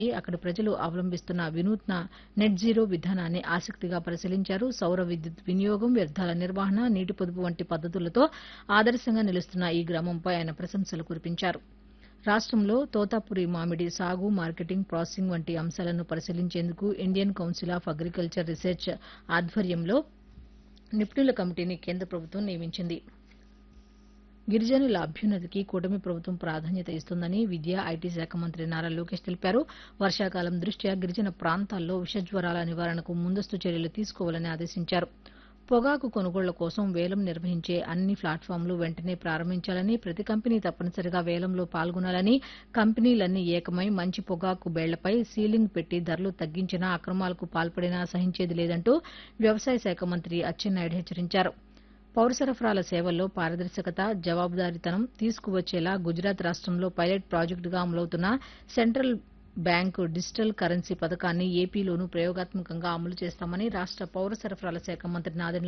అక్కడి ప్రజలు అవలంబిస్తున్న వినూత్న నెట్ జీరో విధానాన్ని ఆసక్తిగా పరిశీలించారు సౌర విద్యుత్ వినియోగం వ్యర్థాల నిర్వహణ నీటి పొదుపు వంటి పద్దతులతో ఆదర్శంగా నిలుస్తున్న ఈ గ్రామంపై ఆయన ప్రశంసలు కురిపించారు రాష్టంలో తోతాపురి మామిడి సాగు మార్కెటింగ్ ప్రాసెసింగ్ వంటి అంశాలను పరిశీలించేందుకు Indian council of agriculture research ఆధ్వర్యంలో నిపుణుల కమిటీని కేంద్ర ప్రభుత్వం నియమించింది గిరిజనుల అభ్యున్నతికి కూటమి ప్రభుత్వం ప్రాధాన్యత ఇస్తుందని విద్యా ఐటీ శాఖ మంత్రి నారా లోకేష్ తెలిపారు వర్షాకాలం దృష్ట్యా గిరిజన ప్రాంతాల్లో విషజ్వరాల నివారణకు ముందస్తు చర్యలు తీసుకోవాలని ఆదేశించారు పొగాకు కొనుగోళ్ల కోసం వేలం నిర్వహించే అన్ని ప్లాట్ఫామ్లు వెంటనే ప్రారంభించాలని ప్రతి కంపెనీ తప్పనిసరిగా వేలంలో పాల్గొనాలని కంపెనీలన్నీ ఏకమై మంచి పొగాకు బేళ్లపై సీలింగ్ పెట్టి ధరలు తగ్గించినా అక్రమాలకు పాల్పడినా సహించేది లేదంటూ వ్యవసాయ శాఖ మంత్రి అచ్చెన్నాయుడు హెచ్చరించారు పౌర సరఫరాల సేవల్లో పారదర్శకత జవాబుదారీతనం తీసుకువచ్చేలా గుజరాత్ రాష్టంలో పైలట్ ప్రాజెక్టుగా అమలవుతున్న సెంట్రల్ బ్యాంకు డిజిటల్ కరెన్సీ పథకాన్ని ఏపీలోనూ ప్రయోగాత్మకంగా అమలు చేస్తామని రాష్ట పౌర సరఫరాల శాఖ మంత్రి నాదెండ్ల